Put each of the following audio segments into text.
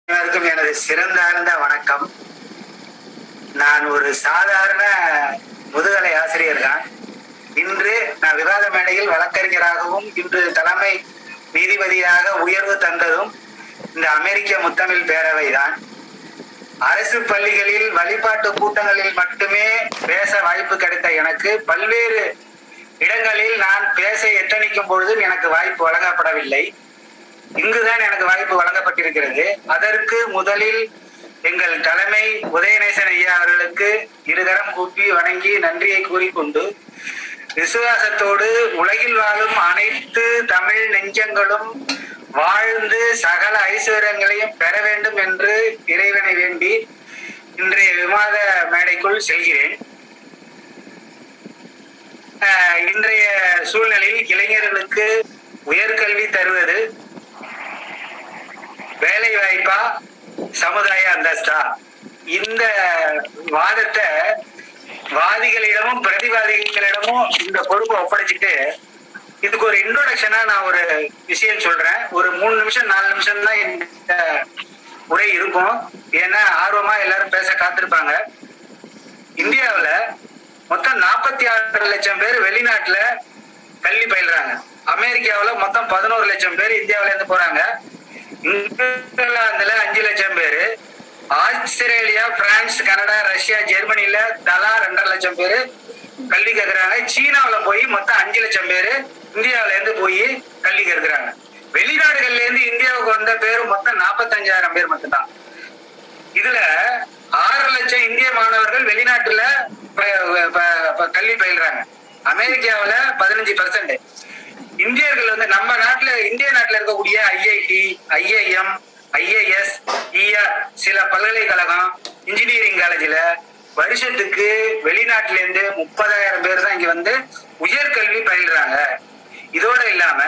அனைவருக்கும் எனது சிறந்தார்ந்த வணக்கம் நான் ஒரு சாதாரண முதுகலை ஆசிரியர் தான் இன்று நான் விவாத மேடையில் வழக்கறிஞராகவும் இன்று தலைமை நீதிபதியாக உயர்வு தந்ததும் இந்த அமெரிக்க முத்தமிழ் பேரவை தான் அரசு பள்ளிகளில் வழிபாட்டு கூட்டங்களில் மட்டுமே பேச வாய்ப்பு கிடைத்த எனக்கு பல்வேறு இடங்களில் நான் பேச எத்தனிக்கும் பொழுதும் எனக்கு வாய்ப்பு வழங்கப்படவில்லை இங்குதான் எனக்கு வாய்ப்பு வழங்கப்பட்டிருக்கிறது அதற்கு முதலில் எங்கள் தலைமை உதயநேசன் ஐயா அவர்களுக்கு இருகரம் கூப்பி வணங்கி நன்றியை கூறிக்கொண்டு விசுவாசத்தோடு உலகில் வாழும் அனைத்து தமிழ் நெஞ்சங்களும் வாழ்ந்து சகல ஐஸ்வர்யங்களையும் பெற வேண்டும் என்று இறைவனை வேண்டி இன்றைய விவாத மேடைக்குள் செல்கிறேன் ஆஹ் இன்றைய சூழ்நிலையில் இளைஞர்களுக்கு உயர்கல்வி தருவது வேலை வாய்ப்பா சமுதாய அந்தஸ்தா இந்த வாதத்தை வாதிகளிடமும் பிரதிவாதிகளிடமும் இந்த பொறுப்பை ஒப்படைச்சிட்டு இதுக்கு ஒரு இன்ட்ரோடக்ஷனா நான் ஒரு விஷயம் சொல்றேன் ஒரு மூணு நிமிஷம் நாலு நிமிஷம் தான் இந்த உரை இருக்கும் ஏன்னா ஆர்வமா எல்லாரும் பேச காத்திருப்பாங்க இந்தியாவுல மொத்தம் நாற்பத்தி ஆறு லட்சம் பேர் வெளிநாட்டுல கல்வி பயில்றாங்க அமெரிக்காவுல மொத்தம் பதினோரு லட்சம் பேர் இந்தியாவுல இருந்து போறாங்க இங்கிலாந்துல அஞ்சு லட்சம் பேரு ஆஸ்திரேலியா பிரான்ஸ் கனடா ரஷ்யா ஜெர்மனில தலா ரெண்டரை லட்சம் பேரு கல்வி கற்கிறாங்க சீனாவுல போய் மொத்தம் அஞ்சு லட்சம் பேரு இந்தியாவுல இருந்து போய் கல்வி கற்கிறாங்க வெளிநாடுகள்ல இருந்து இந்தியாவுக்கு வந்த பேரு மொத்தம் நாற்பத்தஞ்சாயிரம் பேர் மட்டும்தான் இதுல ஆறு லட்சம் இந்திய மாணவர்கள் வெளிநாட்டுல ப- ப- ப- கல்வி பயில்றாங்க அமெரிக்காவுல பதினஞ்சு பர்சன்ட் இந்தியர்கள் வந்து நம்ம நாட்டுல இந்திய நாட்டுல இருக்கக்கூடிய ஐஐடி ஐஐஎம் ஐஏஎஸ் இஆர் சில பல்கலைக்கழகம் இன்ஜினியரிங் காலேஜ்ல வருஷத்துக்கு வெளிநாட்டுல இருந்து முப்பதாயிரம் பேர் தான் இங்க வந்து உயர்கல்வி பயில்றாங்க இதோட இல்லாம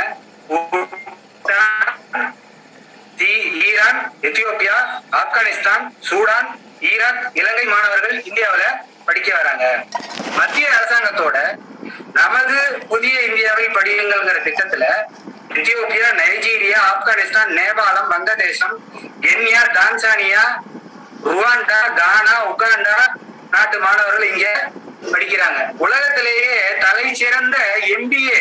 ஈ- Iran Ethiopia Afghanistan Sudan Iraq Ilangai மாணவர்கள் இந்தியாவுல படிக்க வராங்க மத்திய அரசாங்கத்தோட நமது புதிய இந்தியாவில் படியுங்கள்ங்கிற திட்டத்துல எத்தியோப்பியா நைஜீரியா ஆப்கானிஸ்தான் நேபாளம் வங்கதேசம் Kenya Tanzania Rwanda Ghana Uganda நாட்டு மாணவர்கள் இங்க படிக்கிறாங்க உலகத்திலேயே தலை சிறந்த எம்பிஏ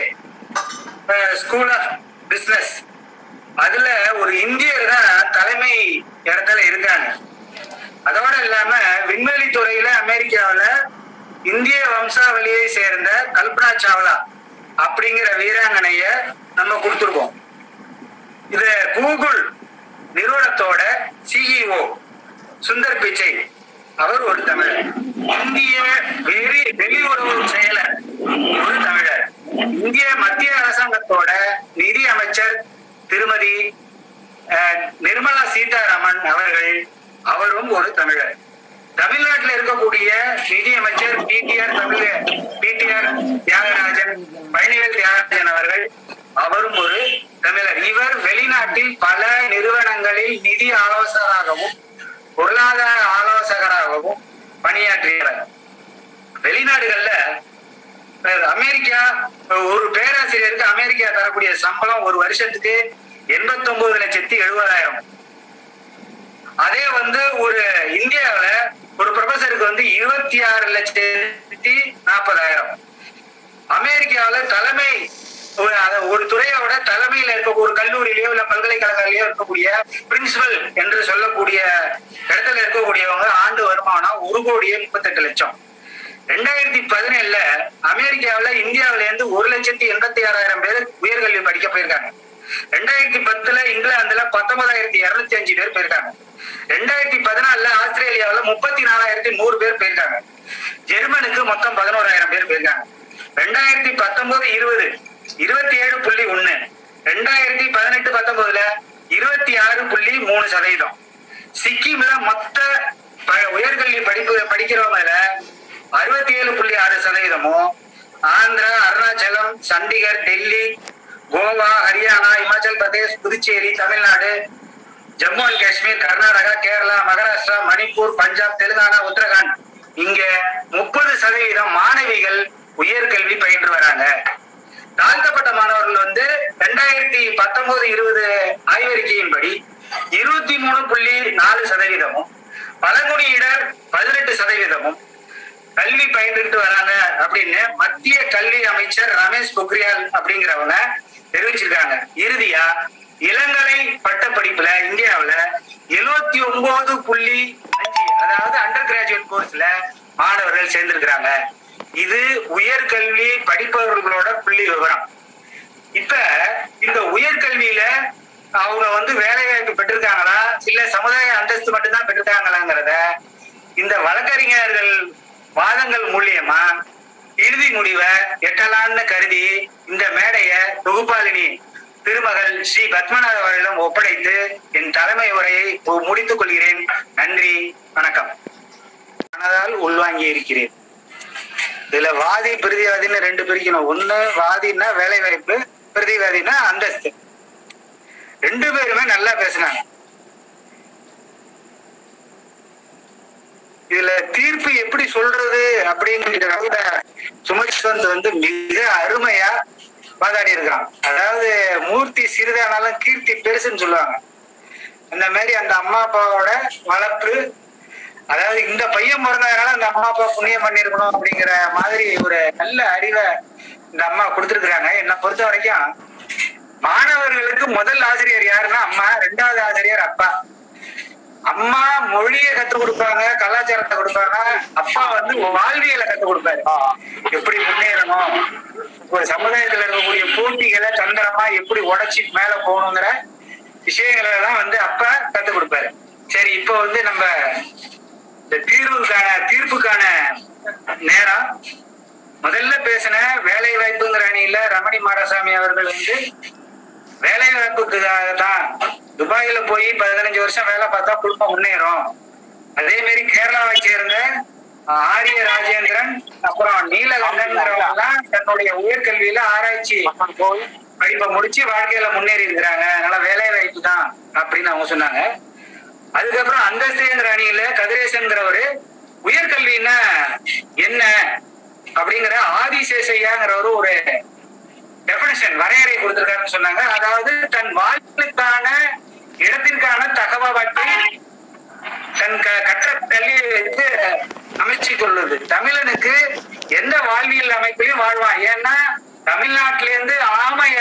ஸ்கூல் ஆஃப் பிசினஸ் அதுல ஒரு இந்தியர் தான் தலைமை இடத்துல இருக்காங்க அதோட இல்லாம விண்வெளி துறையில அமெரிக்காவுல இந்திய வம்சாவளியை சேர்ந்த கல்பனா சாவ்லா அப்படிங்கிற வீராங்கனைய நம்ம கொடுத்துருக்கோம் இது கூகுள் நிறுவனத்தோட சிஇஓ சுந்தர் பிச்சை அவர் ஒரு தமிழர் இந்திய வெளி வெளியுறவு செயலர் ஒரு தமிழர் இந்திய மத்திய அரசாங்கத்தோட நிதி அமைச்சர் திருமதி அஹ், நிர்மலா சீதாராமன் அவர்கள் அவரும் ஒரு தமிழர் தமிழ்நாட்டில் இருக்கக்கூடிய நிதி அமைச்சர் பிடிஆர் தமிழ் பிடிஆர் தியாகராஜன் பழனிவேல் தியாகராஜன் அவர்கள் அவரும் ஒரு தமிழர் இவர் வெளிநாட்டில் பல நிறுவனங்களில் நிதி ஆலோசகராகவும் பொருளாதார ஆலோசகராகவும் பணியாற்றியவர் வெளிநாடுகள்ல அஹ், அமெரிக்கா அஹ், ஒரு பேராசிரியருக்கு அமெரிக்கா தரக்கூடிய சம்பளம் ஒரு வருஷத்துக்கு எண்பத்தி ஒன்பது லட்சத்தி எழுபதாயிரம் அதே வந்து ஒரு இந்தியாவுல ஒரு ப்ரொஃபஸருக்கு வந்து இருபத்தி ஆறு லட்சத்தி நாற்பதாயிரம் அமெரிக்காவுல தலைமை ஒரு அத- ஒரு துறையோட தலைமையில இருக்க ஒரு கல்லூரியிலயோ இல்ல பல்கலைக்கழகத்திலயோ இருக்கக்கூடிய பிரின்சிபல் என்று சொல்லக்கூடிய இடத்துல இருக்கக்கூடியவங்க ஆண்டு வருமானம் ஒரு கோடியே முப்பத்தெட்டு லட்சம் ரெண்டாயிரத்தி பதினேழுல அமெரிக்காவுல இந்தியாவில இருந்து ஒரு லட்சத்தி எண்பத்தி ஆறாயிரம் பேர் உயர்கல்வி படிக்க போயிருக்காங்க ரெண்டாயிரத்தி பத்துல இங்கிலாந்துல பத்தொன்பதாயிரத்தி இருநூத்தி அஞ்சு பேர் போயிருக்காங்க ரெண்டாயிரத்தி பதினாலுல ஆஸ்திரேலியாவுல முப்பத்தி நாலாயிரத்தி நூறு பேர் போயிருக்காங்க ஜெர்மனுக்கு மொத்தம் பதினோராயிரம் பேர் போயிருக்காங்க ரெண்டாயிரத்தி பத்தொன்பது இருபது இருபத்தி ஏழு புள்ளி ஒண்ணு ரெண்டாயிரத்தி பதினெட்டு பத்தொன்பதுல இருபத்தி ஆறு புள்ளி மூணு சதவீதம் சிக்கிம்ல மொத்த ப- உயர்கல்வி படிப்பு படிக்கிறவங்கள அறுபத்தி ஏழு புள்ளி ஆறு சதவீதமும் ஆந்திரா அருணாச்சலம் சண்டிகர் டெல்லி கோவா ஹரியானா இமாச்சல் பிரதேஷ் புதுச்சேரி தமிழ்நாடு ஜம்மு அண்ட் காஷ்மீர் கர்நாடகா கேரளா மகாராஷ்டிரா மணிப்பூர் பஞ்சாப் தெலுங்கானா உத்தரகாண்ட் இங்க முப்பது சதவீதம் மாணவிகள் உயர்கல்வி பயின்று வராங்க தாழ்த்தப்பட்ட மாணவர்கள் வந்து ரெண்டாயிரத்தி பத்தொன்பது இருபது ஆய்வறிக்கையின்படி இருபத்தி மூணு புள்ளி சதவீதமும் பழங்குடியினர் பதினெட்டு சதவீதமும் கல்வி பயின்றுட்டு வராங்க அப்படின்னு மத்திய கல்வி அமைச்சர் ரமேஷ் பொக்ரியால் அப்படிங்கிறவங்க தெரிவிச்சிருக்காங்க இறுதியா இளங்கலை பட்ட படிப்புல இந்தியாவுல எழுவத்தி ஒன்பது புள்ளி அஞ்சு அதாவது அண்டர் கிராஜுவேட் கோர்ஸ்ல மாணவர்கள் சேர்ந்திருக்கிறாங்க இது உயர்கல்வி படிப்பவர்களோட புள்ளி விவரம் இப்ப இந்த உயர்கல்வியில அவங்க வந்து வேலை வாய்ப்பு பெற்றிருக்காங்களா இல்ல சமுதாய அந்தஸ்து மட்டும்தான் பெற்றிருக்காங்களாங்கிறத இந்த வழக்கறிஞர்கள் வாதங்கள் மூலியமா இறுதி முடிவை எட்டலான்னு கருதி இந்த மேடைய தொகுப்பாளினி திருமகள் ஸ்ரீ பத்மநாத அவர்களிடம் ஒப்படைத்து என் தலைமை உரையை முடித்துக் கொள்கிறேன் நன்றி வணக்கம் மனதால் உள்வாங்கி இருக்கிறேன் இதுல வாதி பிரதிவாதின்னு ரெண்டு பிரிக்கணும் ஒண்ணு வாதின்னா வேலை வாய்ப்பு பிரதிவாதினா அந்தஸ்து ரெண்டு பேருமே நல்லா பேசினாங்க இதுல தீர்ப்பு எப்படி சொல்றது அப்படிங்கிறத சுமத்வந்த் வந்து மிக அருமையா வாதாடி இருக்கிறான் அதாவது மூர்த்தி சிறிதானாலும் கீர்த்தி பெருசுன்னு சொல்லுவாங்க அந்த மாதிரி அந்த அம்மா அப்பாவோட வளர்ப்பு அதாவது இந்த பையன் பிறந்ததுனால அந்த அம்மா அப்பா புண்ணியம் பண்ணிருக்கணும் அப்படிங்கிற மாதிரி ஒரு நல்ல அறிவை இந்த அம்மா கொடுத்துருக்காங்க என்னை பொறுத்த வரைக்கும் மாணவர்களுக்கு முதல் ஆசிரியர் யாருன்னா அம்மா ரெண்டாவது ஆசிரியர் அப்பா அம்மா மொழியை கத்து கொடுப்பாங்க கலாச்சாரத்தை கொடுப்பாங்க அப்பா வந்து வாழ்வியலை கத்து கொடுப்பாரு எப்படி முன்னேறணும் ஒரு சமுதாயத்துல இருக்கக்கூடிய போட்டிகளை தந்திரமா எப்படி உடைச்சி மேல போகணுங்கிற விஷயங்களை எல்லாம் வந்து அப்பா கத்து கொடுப்பாரு சரி இப்போ வந்து நம்ம இந்த தீர்வுக்கான தீர்ப்புக்கான நேரம் முதல்ல பேசின வேலை வாய்ப்புங்கிற அணியில ரமணி மாடசாமி அவர்கள் வந்து வேலை வாய்ப்புக்காக தான் துபாயில போய் பதினஞ்சு வருஷம் வேலை பார்த்தா குடும்பம் முன்னேறும் அதே மாதிரி கேரளாவை சேர்ந்த ஆரிய ராஜேந்திரன் அப்புறம் நீலகண்டன்ங்கிறவங்கலாம் தன்னுடைய உயர்கல்வியில ஆராய்ச்சி படிப்பை முடிச்சு வாழ்க்கையில முன்னேறி இருக்கிறாங்க அதனால வேலை வாய்ப்பு தான் அப்படின்னு அவங்க சொன்னாங்க அதுக்கப்புறம் அந்தஸ்துங்கிற அணியில கதிரேசன்கிறவரு உயர்கல்வின்னா என்ன அப்படிங்கிற ஆதிசேஷையாங்கிறவரு ஒரு டெபினிஷன் வரையறை கொடுத்திருக்காருன்னு சொன்னாங்க அதாவது தன் வாழ்க்கைக்கான இடத்திற்கான தகவலை தன் க- கற்ற கல்வியை வைத்து அமைச்சு கொள்ளுது தமிழனுக்கு எந்த வாழ்வியல் அமைப்பிலையும் வாழ்வான் ஏன்னா தமிழ்நாட்டில இருந்து ஆமைய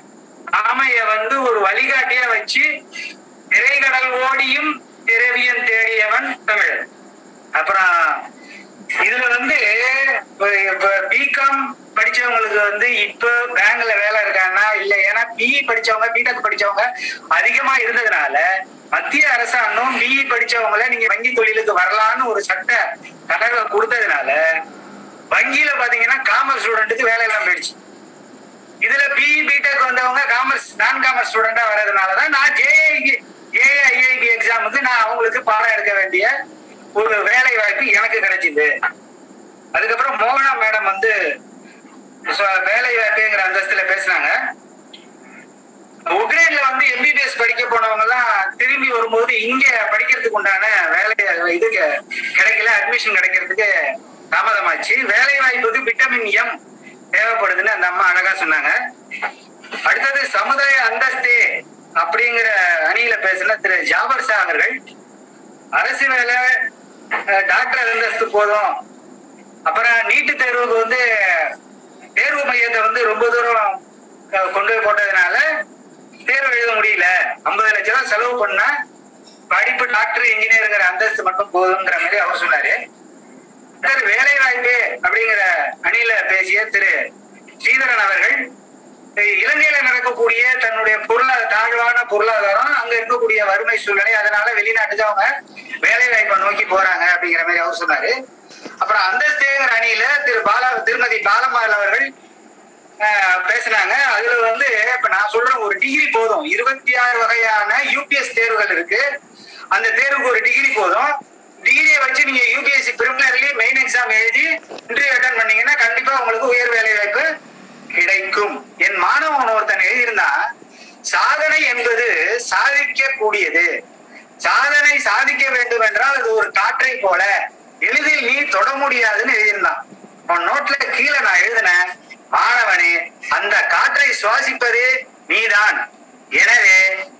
ஆமைய வந்து ஒரு வழிகாட்டியா வச்சு திரைக்கடல் ஓடியும் திரவியம் தேடியவன் தமிழன் அப்புறம் இதுல வந்து இப்ப பிகாம் படிச்சவங்களுக்கு வந்து இப்ப பேங்க்ல வேலை இருக்காங்கன்னா இல்ல ஏன்னா பிஇ படிச்சவங்க பிடெக் படிச்சவங்க அதிகமா இருந்ததுனால மத்திய அரசாங்கம் பிஇ படிச்சவங்கள நீங்க வங்கி தொழிலுக்கு வரலான்னு ஒரு சட்ட தகவலை கொடுத்ததுனால வங்கியில பாத்தீங்கன்னா காமர்ஸ் ஸ்டூடெண்ட்டுக்கு வேலை எல்லாம் போயிடுச்சு இதுல பிஇ பிடெக் வந்தவங்க காமர்ஸ் நான் காமர்ஸ் ஸ்டூடெண்டா வர்றதுனாலதான் நான் ஜேஐக்கு ஏஐஐபி எக்ஸாமுக்கு நான் அவங்களுக்கு பாடம் எடுக்க வேண்டிய ஒரு வேலை வாய்ப்பு எனக்கு கிடைச்சிது அதுக்கப்புறம் மோகனா மேடம் வந்து சொ- வேலை வாய்ப்புங்கிற அந்தஸ்துல பேசினாங்க உக்ரைன்ல வந்து எம்பிபிஎஸ் படிக்க போனவங்க எல்லாம் திரும்பி வரும்போது இங்க படிக்கிறதுக்கு உண்டான வேலை இது கெ- கிடைக்கல அட்மிஷன் கிடைக்கிறதுக்கு தாமதமாச்சு வேலை வாய்ப்புக்கு விட்டமின் எம் தேவைப்படுதுன்னு அந்த அம்மா அழகா சொன்னாங்க அடுத்தது சமுதாய அந்தஸ்து அப்படிங்கிற அணியில பேசின திரு ஜாபர் ஷா அவர்கள் அரசு வேலை அஹ், டாக்டர் அந்தஸ்து போதும் அப்புறம் நீட்டு தேர்வுக்கு வந்து தேர்வு மையத்தை வந்து ரொம்ப தூரம் அஹ், கொண்டு போய் போட்டதுனால தேர்வு எழுத முடியல ஐம்பது லட்சம் ரூபாய் செலவு பண்ணா படிப்பு டாக்டர் இன்ஜினியருங்கிற அந்தஸ்து மட்டும் போதுங்கிற மாதிரி அவர் சொன்னாரு அடுத்தது வேலை வாய்ப்பு அப்படிங்கிற அணியில பேசிய திரு ஸ்ரீதரன் அவர்கள் அஹ், இலங்கையில நடக்கக்கூடிய தன்னுடைய பொருளாதார தாழ்வான பொருளாதாரம் அங்க இருக்கக்கூடிய வறுமை சூழ்நிலை அதனால வெளிநாட்டுக்கு அவங்க வேலை வாய்ப்பை நோக்கி போறாங்க அப்படிங்கிற மாதிரி அவர் சொன்னாரு அப்புறம் அந்தஸ்தேங்கிற அணியில திரு பாலா திருமதி பாலமால் அவர்கள் அஹ், பேசினாங்க அதுல வந்து இப்ப நான் சொல்றேன் ஒரு டிகிரி போதும் இருபத்தி ஆறு வகையான யூபிஎஸ் தேர்வுகள் இருக்கு அந்த தேர்வுக்கு ஒரு டிகிரி போதும் டிகிரியை வச்சு நீங்க யூபிஎஸ்சி பிரிமினர்லி மெயின் எக்ஸாம் எழுதி இன்டர்வியூ அட்டன் பண்ணீங்கன்னா கண்டிப்பா உங்களுக்கு உயர் வேலை வாய்ப்பு கிடைக்கும் என் மாணவன் ஒருத்தன் எழுதியிருந்தான் சாதனை என்பது சாதிக்க கூடியது சாதனை சாதிக்க வேண்டும் என்றால் அது ஒரு காற்றை போல எளிதில் நீ தொட முடியாதுன்னு எழுதியிருந்தான் உன் நோட்ல கீழே நான் எழுதினேன் மாணவனே அந்த காற்றை சுவாசிப்பது நீதான் எனவே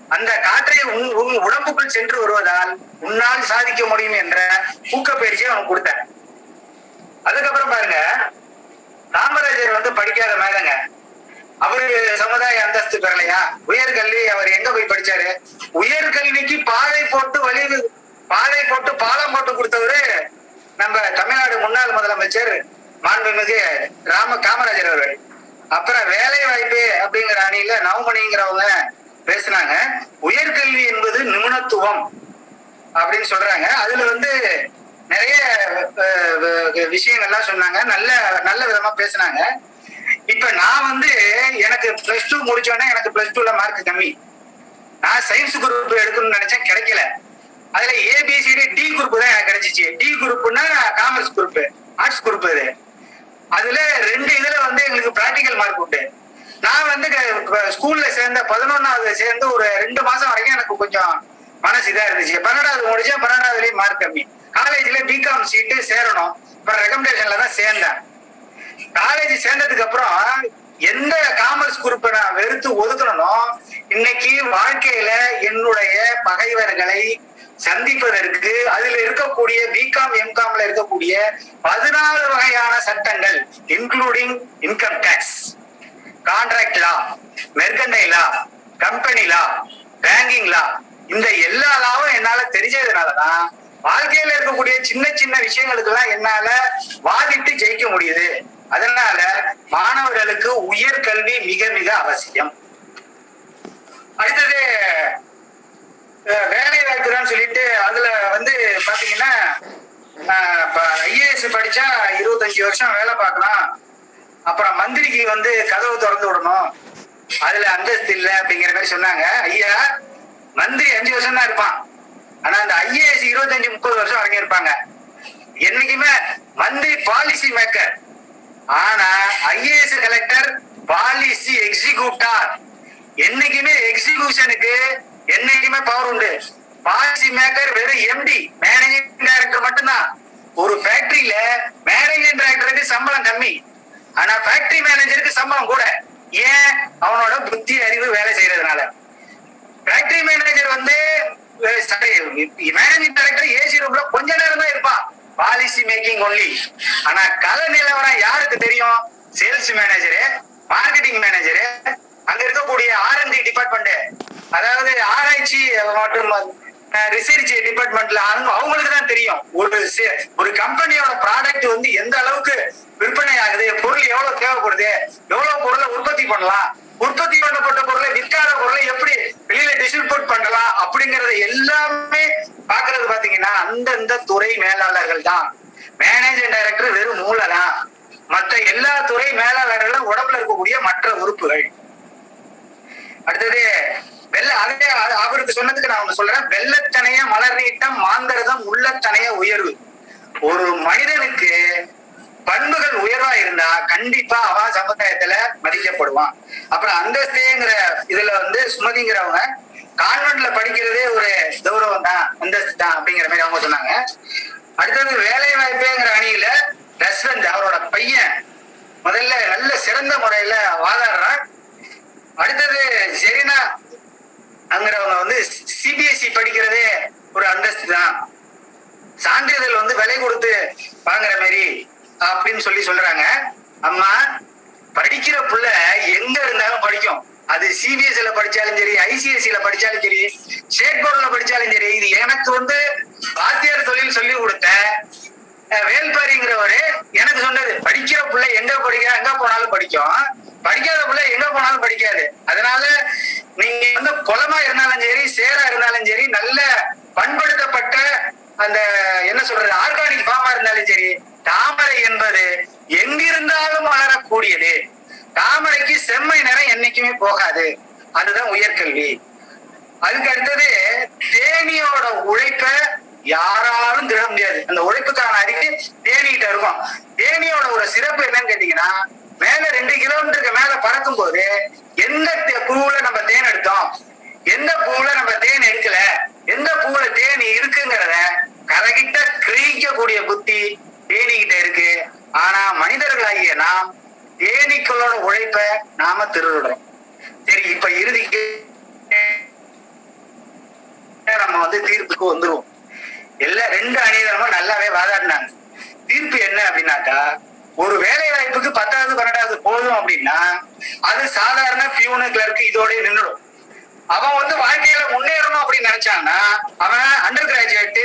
அந்த காற்றை உன் உன் உடம்புக்குள் சென்று வருவதால் உன்னால் சாதிக்க முடியும் என்ற ஊக்க பயிற்சியை அவனுக்கு கொடுத்தேன் அதுக்கப்புறம் பாருங்க காமராஜர் வந்து படிக்காத மேதங்க அவரு சமுதாய அந்தஸ்து பெறலையா உயர்கல்வி அவர் எங்க போய் படிச்சாரு உயர்கல்விக்கு பாதை போட்டு வழி பாதை போட்டு பாலம் போட்டு கொடுத்தவரு நம்ம தமிழ்நாடு முன்னாள் முதலமைச்சர் மாண்புமிகு ராம காமராஜர் அவர்கள் அப்புறம் வேலை வாய்ப்பு அப்படிங்கிற அணியில நவமணிங்கிறவங்க பேசுனாங்க உயர்கல்வி என்பது நிபுணத்துவம் அப்படின்னு சொல்றாங்க அதுல வந்து நிறைய அஹ், அஹ், விஷயங்கள்லாம் சொன்னாங்க நல்ல நல்ல விதமா பேசுனாங்க இப்ப நான் வந்து எனக்கு பிளஸ் டூ முடிச்சோடனே எனக்கு பிளஸ் டூல மார்க் கம்மி நான் சயின்ஸ் குரூப் எடுக்கணும்னு நினைச்சேன் கிடைக்கல அதுல ஏபிசிடி டி குரூப் தான் எனக்கு கிடைச்சிச்சு டி குரூப்னா காமர்ஸ் குரூப் ஆர்ட்ஸ் குரூப் இது அதுல ரெண்டு இதுல வந்து எங்களுக்கு பிராக்டிக்கல் மார்க் உண்டு நான் வந்து க- ஸ்கூல்ல சேர்ந்த பதினொன்னாவது சேர்ந்து ஒரு ரெண்டு மாசம் வரைக்கும் எனக்கு கொஞ்சம் மனசு இதா இருந்துச்சு பன்னெண்டாவது முடிச்சேன் பன்னெண்டாவதுலயும் மார்க் கம்மி காலேஜ்ல பிகாம் சீட்டு சேரணும் அப்புறம் ரெக்கமெண்டேஷன்ல தான் சேர்ந்தேன் காலேஜ் சேர்ந்ததுக்கு அப்புறம் எந்த காமர்ஸ் குரூப்பை நான் வெறுத்து ஒதுக்கணும்னோ இன்னைக்கு வாழ்க்கையில என்னுடைய பகைவர்களை சந்திப்பதற்கு அதுல இருக்கக்கூடிய பிகாம் எம்காம்ல இருக்கக்கூடிய பதினாலு வகையான சட்டங்கள் including income tax contract law mercantile law company law banking law இந்த எல்லா லாவும் என்னால தெரிஞ்சதுனாலதான் வாழ்க்கையில இருக்கக்கூடிய சின்ன சின்ன விஷயங்களுக்கு எல்லாம் என்னால வாதிட்டு ஜெயிக்க முடியுது அதனால மாணவர்களுக்கு உயர்கல்வி மிக மிக அவசியம் அடுத்தது அஹ், வேலை வாய்ப்பு தான் சொல்லிட்டு அதுல வந்து பாத்தீங்கன்னா ஐஏஎஸ் படிச்சா இருபத்தஞ்சு வருஷம் வேலை பார்க்கலாம் அப்புறம் மந்திரிக்கு வந்து கதவு திறந்து விடணும் அதுல அந்தஸ்து இல்ல அப்படிங்கிற மாதிரி சொன்னாங்க ஐயா மந்திரி அஞ்சு வருஷம் தான் இருப்பான் ஆனா அந்த ஐஏஎஸ் இருபத்தஞ்சு முப்பது வருஷம் வரைக்கும் இருப்பாங்க என்னைக்குமே மந்திரி பாலிசி மேக்கர் ஆனா ஐஏஎஸ் கலெக்டர் பாலிசி எக்ஸிக்யூட்டார் என்னைக்குமே எக்ஸிகியூஷனுக்கு என்னைக்குமே பவர் உண்டு பாலிசி மேக்கர் வெறும் எம்டி மேனேஜிங் டைரக்டர் மட்டும்தான் ஒரு ஃபேக்டரியில மேனேஜிங் டைரக்டருக்கு சம்பளம் கம்மி ஆனா ஃபேக்டரி மேனேஜருக்கு சம்பளம் கூட ஏன் அவனோட புத்தி அறிவு வேலை செய்யறதுனால ஃபேக்டரி மேனேஜர் வந்து மேனேஜிங் டைரக்டர் ஏசி ரூம்ல கொஞ்ச நேரம் தான் இருப்பான் பாலிசி மேக்கிங் ஒன்லி ஆனா கல நிலவரம் யாருக்கு தெரியும் சேல்ஸ் மேனேஜரு மார்க்கெட்டிங் மேனேஜரு அங்க இருக்கக்கூடிய ஆர்என்டி டிபார்ட்மெண்ட் அதாவது ஆராய்ச்சி மற்றும் ரிசர்ச் டிபார்ட்மெண்ட்ல அவங்களுக்கு தான் தெரியும் ஒரு சி- ஒரு கம்பெனியோட ப்ராடக்ட் வந்து எந்த அளவுக்கு விற்பனை ஆகுது பொருள் எவ்வளவு தேவைப்படுது எவ்வளவு பொருளை உற்பத்தி பண்ணலாம் உற்பத்தி பண்ணப்பட்ட பொருளை விற்காத பொருளை எப்படி வெளியில டிஸ்ட்ரிபியூட் பண்ணலாம் அப்படிங்கறத எல்லாமே பாக்குறது பாத்தீங்கன்னா அந்தந்த துறை மேலாளர்கள் தான் மேனேஜர் டைரக்டர் வெறும் மூளை தான் மற்ற எல்லா துறை மேலாளர்களும் உடம்புல இருக்கக்கூடிய மற்ற உறுப்புகள் அடுத்தது வெள்ள அதே அ- அவருக்கு சொன்னதுக்கு நான் ஒண்ணு சொல்றேன் வெள்ளத்தனைய மலர் நீட்டம் மாந்தரதம் உள்ளத்தனைய உயர்வு ஒரு மனிதனுக்கு பண்புகள் உயர்வா இருந்தா கண்டிப்பா அவன் சமுதாயத்துல மதிக்கப்படுவான் அப்புறம் அந்தஸ்தேங்கிற இதுல வந்து சுமதிங்கிறவங்க கான்வென்ட்ல படிக்கிறதே ஒரு கௌரவம் தான் அந்தஸ்து தான் அப்படிங்கிற மாதிரி அவங்க சொன்னாங்க அடுத்தது வேலை வாய்ப்புங்கிற அணியில ரஸ்வந்த் அவரோட பையன் முதல்ல நல்ல சிறந்த முறையில வாதாடுறான் அடுத்தது ஜெரினா அங்கிறவங்க வந்து சிபிஎஸ்இ படிக்கிறதே ஒரு அந்தஸ்து தான் சான்றிதழ் வந்து விலை கொடுத்து வாங்குற மாதிரி அப்படின்னு சொல்லி சொல்றாங்க அம்மா படிக்கிற புள்ள எங்க இருந்தாலும் படிக்கும் அது சிபிஎஸ்இல படிச்சாலும் சரி ஐசிஎஸ்சில படிச்சாலும் சரி ஸ்டேட் போர்டுல படிச்சாலும் சரி இது எனக்கு வந்து வாத்தியார் தொழில் சொல்லி கொடுத்த அஹ், வேல்பாரிங்கிறவரு எனக்கு சொன்னது படிக்கிற புள்ள எங்க படிக்க எங்க போனாலும் படிக்கும் படிக்காத புள்ள எங்க போனாலும் படிக்காது அதனால நீங்க வந்து குளமா இருந்தாலும் சரி சேரா இருந்தாலும் சரி நல்ல பண்படுத்தப்பட்ட அந்த என்ன சொல்றது ஆர்கானிக் ஃபார்மா இருந்தாலும் சரி தாமரை என்பது எங்கிருந்தாலும் வளரக்கூடியது தாமரைக்கு செம்மை நிறம் என்னைக்குமே போகாது அதுதான் உயர்கல்வி அதுக்கு அடுத்தது தேனியோட உழைப்ப யாராலும் திட முடியாது அந்த உழைப்புக்கான அறிவு தேனிகிட்ட இருக்கும் தேனியோட ஒரு சிறப்பு என்னன்னு கேட்டீங்கன்னா மேல ரெண்டு கிலோமீட்டருக்கு மேல பறக்கும் போது எந்த தே- பூவுல நம்ம தேன் எடுத்தோம் எந்த பூவுல நம்ம தேன் எடுக்கல எந்த பூவுல தேன் இருக்குங்கிறத கரெக்டா கிரகிக்கக்கூடிய புத்தி தேனிகிட்ட இருக்கு ஆனா மனிதர்களாகிய நாம் தேனீக்களோட உழைப்ப நாம திருடுறோம் சரி இப்ப இறுதிக்கு நம்ம வந்து தீர்ப்புக்கு வந்துருவோம் எல்லா ரெண்டு அணியினரும் நல்லாவே வாதாடினாங்க தீர்ப்பு என்ன அப்படின்னாக்கா ஒரு வேலை வாய்ப்புக்கு பத்தாவது பன்னெண்டாவது போதும் அப்படின்னா அது சாதாரண பியூனு கிளர்க்கு இதோட நின்றுடும் அவன் வந்து வாழ்க்கையில முன்னேறணும் அப்படின்னு நினைச்சான்னா அவன் அண்டர் கிராஜுவேட்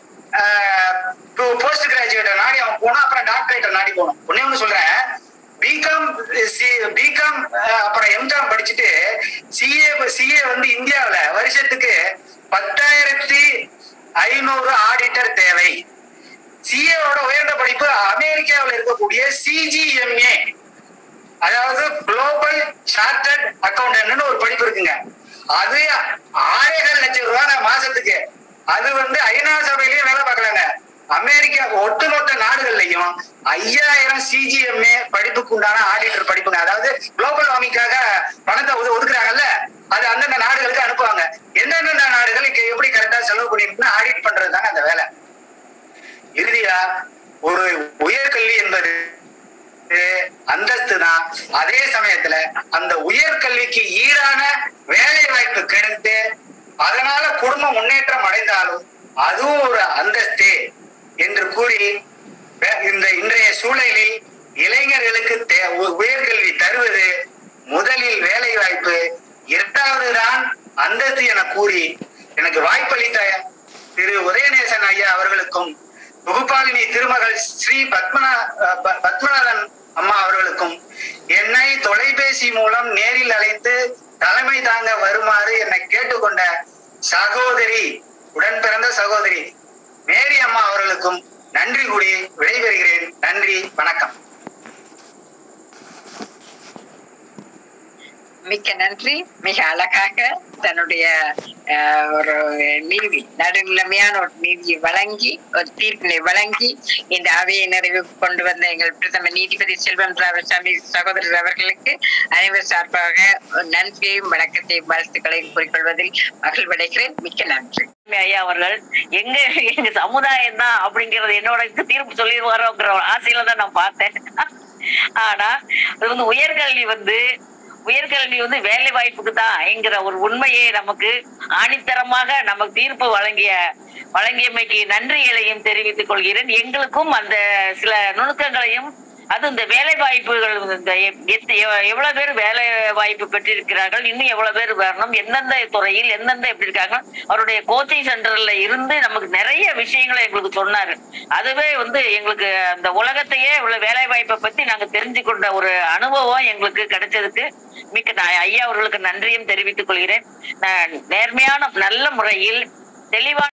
போஸ்ட் கிராஜுவேட் நாடி அவன் போனா அப்புறம் டாக்டரேட்டை நாடி போகணும் ஒன்னே ஒண்ணு சொல்றேன் பிகாம் பிகாம் அப்புறம் எம்காம் படிச்சுட்டு சிஏ சிஏ வந்து இந்தியாவுல வருஷத்துக்கு பத்தாயிரத்தி ஐநூறு ஆடிட்டர் தேவை சிஏவோட உயர்ந்த படிப்பு அமெரிக்காவில் இருக்கக்கூடிய சிஜிஎம்ஏ அதாவது குளோபல் சார்ட்டர்ட் அக்கௌண்டன்ட்னு ஒரு படிப்பு இருக்குங்க அது ஆறேகால் லட்சம் ரூபாய் மாசத்துக்கு அது வந்து ஐநா சபையிலயும் வேலை பார்க்கலாங்க அமெரிக்கா ஒட்டுமொத்த நாடுகள்லயும் ஐயாயிரம் சிஜிஎம்ஏ படிப்புக்கு உண்டான ஆடிட்டர் படிப்புங்க அதாவது குளோபல் வார்மிங்காக பணத்தை ஒது- ஒதுக்குறாங்கல்ல அது அந்தந்த நாடுகளுக்கு அனுப்புவாங்க எந்தெந்த நாடுகளுக்கு எப்படி கரெக்டா செலவு பண்ணிருக்குன்னு ஆடிட் பண்றது தாங்க அந்த வேலை இறுதியா ஒரு உயர்கல்வி என்பது அந்தஸ்து தான் அதே சமயத்துல அந்த உயர்கல்விக்கு ஈடான வேலை வாய்ப்பு கிடைத்து அதனால குடும்ப முன்னேற்றம் அடைந்தாலும் அதுவும் ஒரு அந்தஸ்தே என்று கூறி வே- இந்த இன்றைய சூழலில் இளைஞர்களுக்கு தே- உ- உயர்கல்வி தருவது முதலில் வேலை வாய்ப்பு இரண்டாவது தான் அந்தஸ்து என கூறி எனக்கு வாய்ப்பளித்த திரு உதயநேசன் ஐயா அவர்களுக்கும் தொகுப்பாளினி திருமகள் ஸ்ரீ பத்மநா அஹ் ப- பத்மநாதன் அம்மா அவர்களுக்கும் என்னை தொலைபேசி மூலம் நேரில் அழைத்து தலைமை தாங்க வருமாறு என்னை கேட்டுக்கொண்ட சகோதரி உடன் பிறந்த சகோதரி மேரி அம்மா அவர்களுக்கும் நன்றி கூறி விடைபெறுகிறேன் நன்றி வணக்கம் மிக்க நன்றி மிக அழகாக தன்னுடைய அஹ், ஒரு நீதி நடுநிலைமையான ஒரு நீதியை வழங்கி ஒரு தீர்ப்பினை வழங்கி இந்த அவையை நிறைவு கொண்டு வந்த எங்கள் பிரதம நீதிபதி செல்வம் ராமசாமி சகோதரர் அவர்களுக்கு அனைவர் சார்பாக ஒரு நன்றியையும் வணக்கத்தையும் வாழ்த்துக்களையும் கூறிக்கொள்வதில் மகிழ்வடைகிறேன் மிக்க நன்றி ஐயா அவர்கள் எங்க எங்க சமுதாயம் தான் அப்படிங்கறது என்னோட தீர்ப்பு சொல்லிடுவாரோங்கிற ஒரு ஆசையில தான் நான் பார்த்தேன் ஆனா அது வந்து உயர்கல்வி வந்து உயர்கல்வி வந்து வேலை வாய்ப்புக்கு தான் என்கிற ஒரு உண்மையை நமக்கு ஆணித்தரமாக நமக்கு தீர்ப்பு வழங்கிய வழங்கியமைக்கு நன்றிகளையும் தெரிவித்துக் கொள்கிறேன் எங்களுக்கும் அந்த சில நுணுக்கங்களையும் அது இந்த வேலை வாய்ப்புகள் இந்த எப்- எத்த- எவ- எவ்வளவு பேர் வேலை வாய்ப்பு பெற்றிருக்கிறார்கள் இன்னும் எவ்வளவு பேர் வரணும் எந்தெந்த துறையில் எந்தெந்த எப்படி இருக்காங்க அவருடைய கோச்சிங் சென்டர்ல இருந்து நமக்கு நிறைய விஷயங்களை எங்களுக்கு சொன்னாரு அதுவே வந்து எங்களுக்கு அந்த உலகத்தையே இவ்வளவு வேலை வாய்ப்பை பத்தி நாங்க தெரிஞ்சு கொண்ட ஒரு அனுபவம் எங்களுக்கு கிடைச்சதுக்கு மிக்க நான் ஐயா அவர்களுக்கு நன்றியும் தெரிவித்துக் கொள்கிறேன் நான் நேர்மையான நல்ல முறையில் தெளிவான